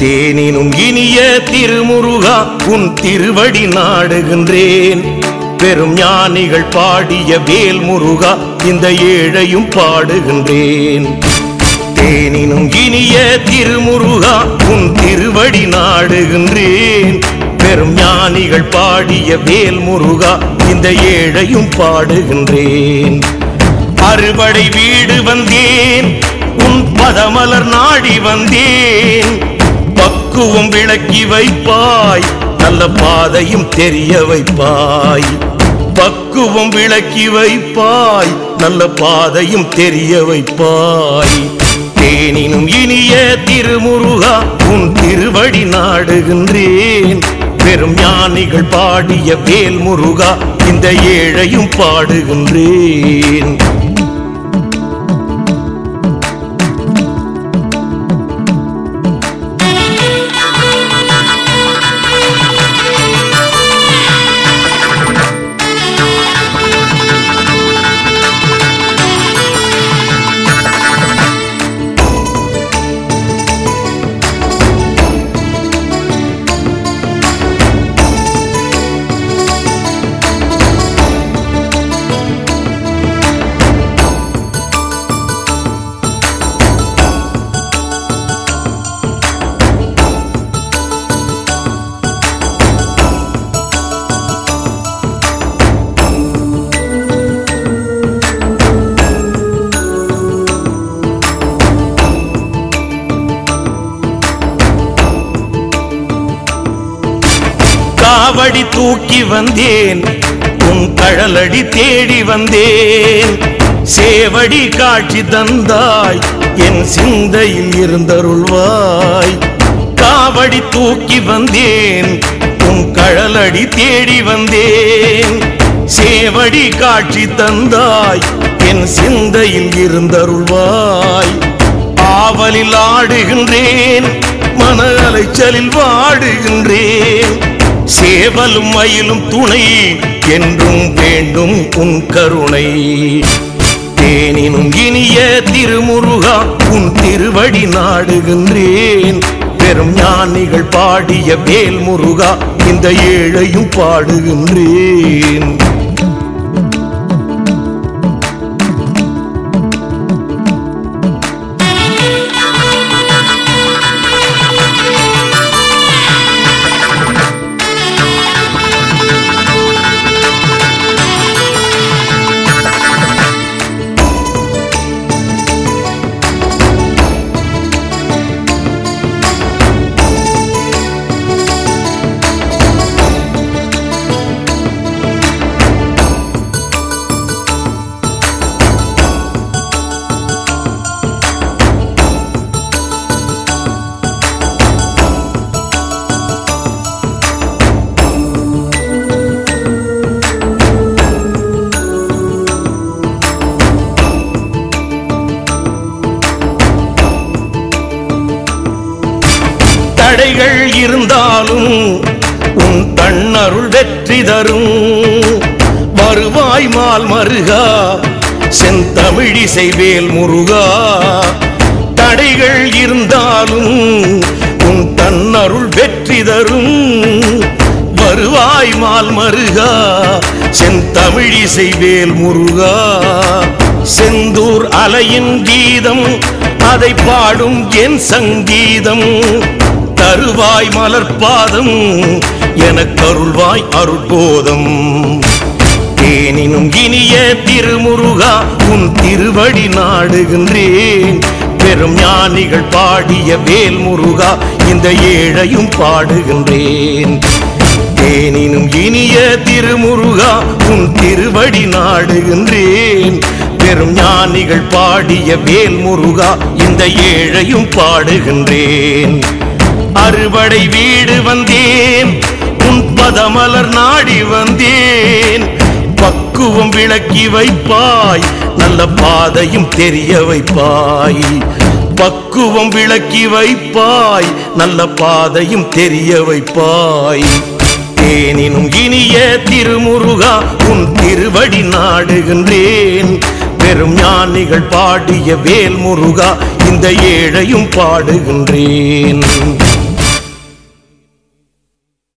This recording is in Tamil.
தேனினும் இனிய திருமுருகா உன் திருவடி நாடுகின்றேன் பெரும் ஞானிகள் பாடிய வேல் முருகா இந்த ஏழையும் பாடுகின்றேன் தேனினும் இனிய திருமுருகா உன் திருவடி நாடுகின்றேன் பெரும் ஞானிகள் பாடிய வேல் முருகா இந்த ஏழையும் பாடுகின்றேன் அறுபடை வீடு வந்தேன் உன் பதமலர் நாடி வந்தேன் பக்குவம் விளக்கி வைப்பாய் நல்ல பாதையும் தெரிய வைப்பாய் பக்குவம் விளக்கி வைப்பாய் நல்ல பாதையும் தெரிய வைப்பாய் தேனினும் இனிய திருமுருகா உன் திருவடி நாடுகின்றேன் பெரும் ஞானிகள் பாடிய வேல் முருகா இந்த ஏழையும் பாடுகின்றேன் காவடி தூக்கி வந்தேன் உன் கழலடி தேடி வந்தேன் சேவடி காட்சி தந்தாய் என் சிந்தையில் இருந்தருள்வாய் காவடி தூக்கி வந்தேன் உன் கழலடி தேடி வந்தேன் சேவடி காட்சி தந்தாய் என் சிந்தையில் இருந்தருள்வாய் ஆவலில் ஆடுகின்றேன் மன அலைச்சலில் வாடுகின்றேன் சேவலும் மயிலும் துணை என்றும் வேண்டும் உன் கருணை தேனினும் இனிய திருமுருகா உன் திருவடி நாடுகின்றேன் பெரும் ஞானிகள் பாடிய வேல் முருகா இந்த ஏழையும் பாடுகின்றேன் தடைகள் இருந்தாலும் உன் தன்னருள் வெற்றி தரும் வருவாய் மால் மருகா செந்தமிழிசை வேல் முருகா தடைகள் இருந்தாலும் உன் தன்னருள் வெற்றி தரும் வருவாய் மால் மருகா செந்தமிழிசை வேல் முருகா செந்தூர் அலையின் கீதம் அதை பாடும் என் சங்கீதம் தருவாய் மலர்பாதம் எனக்கருள்வாய் அருட்போதம் தேனினும் இனிய திருமுருகா உன் திருவடி நாடுகின்றேன் பெரும் ஞானிகள் பாடிய வேல் முருகா இந்த ஏழையும் பாடுகின்றேன் தேனினும் இனிய திருமுருகா உன் திருவடி நாடுகின்றேன் பெரும் ஞானிகள் பாடிய வேல் முருகா இந்த ஏழையும் பாடுகின்றேன் அறுபடை வீடு வந்தேன் உன் பதமலர் நாடி வந்தேன் பக்குவம் விளக்கி வைப்பாய் நல்ல பாதையும் தெரிய வைப்பாய் பக்குவம் விளக்கி வைப்பாய் நல்ல பாதையும் தெரிய வைப்பாய் தேனினும் இனிய திருமுருகா உன் திருவடி நாடுகின்றேன் பெரும் ஞானிகள் பாடிய வேல் முருகா இந்த ஏழையும் பாடுகின்றேன்